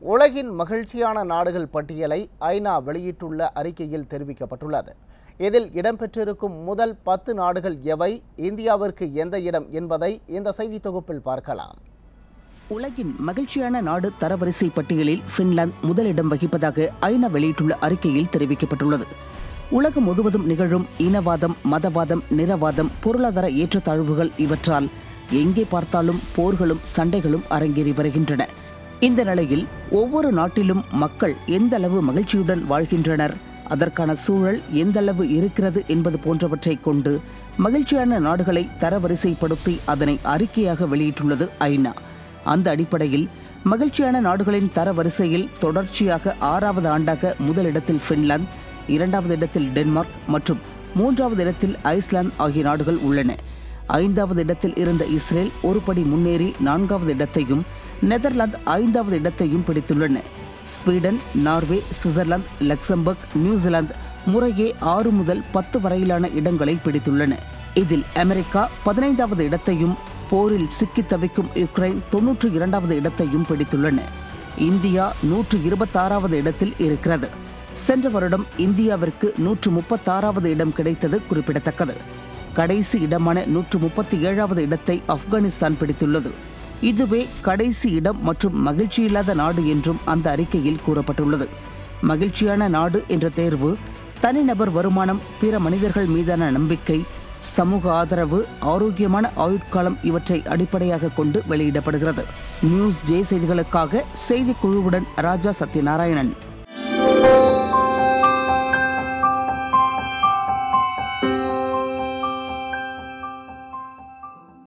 உலகின் மகிழ்ச்சியான நாடுகள் பட்டியலை ஐநா வெளியிட்டுள்ள அறிக்கையில் தெரிவிக்கப்பட்டுள்ளது இதில் இடம்பெற்றிருக்கும் முதல் பத்து நாடுகள் எவை இந்தியாவிற்கு எந்த இடம் என்பதை இந்த செய்தி தொகுப்பில் பார்க்கலாம் உலகின் மகிழ்ச்சியான நாடு தரவரிசை பட்டியலில் பின்லாந்து முதலிடம் வகிப்பதாக ஐநா வெளியிட்டுள்ள அறிக்கையில் தெரிவிக்கப்பட்டுள்ளது உலகம் முழுவதும் நிகழும் இனவாதம் மதவாதம் நிறவாதம் பொருளாதார ஏற்றத்தாழ்வுகள் இவற்றால் எங்கே பார்த்தாலும் போர்களும் சண்டைகளும் அரங்கேறி வருகின்றன இந்த நிலையில் ஒவ்வொரு நாட்டிலும் மக்கள் எந்த அளவு மகிழ்ச்சியுடன் வாழ்கின்றனர் அதற்கான சூழல் எந்த அளவு இருக்கிறது என்பது போன்றவற்றை கொண்டு மகிழ்ச்சியான நாடுகளை தரவரிசைப்படுத்தி அதனை அறிக்கையாக வெளியிட்டுள்ளது ஐநா அந்த அடிப்படையில் மகிழ்ச்சியான நாடுகளின் தரவரிசையில் தொடர்ச்சியாக ஆறாவது ஆண்டாக முதலிடத்தில் பின்லாந்து இரண்டாவது இடத்தில் டென்மார்க் மற்றும் மூன்றாவது இடத்தில் ஐஸ்லாந்து ஆகிய நாடுகள் உள்ளன ஐந்தாவது இடத்தில் இருந்த இஸ்ரேல் ஒரு படி முன்னேறி நான்காவது இடத்தையும் நெதர்லாந்து ஐந்தாவது இடத்தையும் பிடித்துள்ளன Sweden Norway Switzerland Luxembourg New Zealand முறையே ஆறு முதல் பத்து வரையிலான இடங்களை பிடித்துள்ளன இதில் அமெரிக்கா பதினைந்தாவது இடத்தையும் போரில் சிக்கித் தவிக்கும் யுக்ரைன் தொன்னூற்று இரண்டாவது இடத்தையும் பிடித்துள்ளன இந்தியா நூற்று இருபத்தாறாவது இடத்தில் இருக்கிறது சென்ற வருடம் இந்தியாவிற்கு நூற்று முப்பத்தாறாவது இடம் கிடைத்தது குறிப்பிடத்தக்கது கடைசி இடமான நூற்று முப்பத்தி ஏழாவது இடத்தை ஆப்கானிஸ்தான் பிடித்துள்ளது இதுவே கடைசி இடம் மற்றும் மகிழ்ச்சியில்லாத நாடு என்றும் அந்த அறிக்கையில் கூறப்பட்டுள்ளது மகிழ்ச்சியான நாடு என்ற தேர்வு தனிநபர் வருமானம் பிற மனிதர்கள் மீதான நம்பிக்கை சமூக ஆதரவு ஆரோக்கியமான ஆயுட்காலம் இவற்றை அடிப்படையாக கொண்டு வெளியிடப்படுகிறது நியூஸ் ஜே செய்திகளுக்காக செய்திக்குழுவுடன் ராஜா சத்யநாராயணன்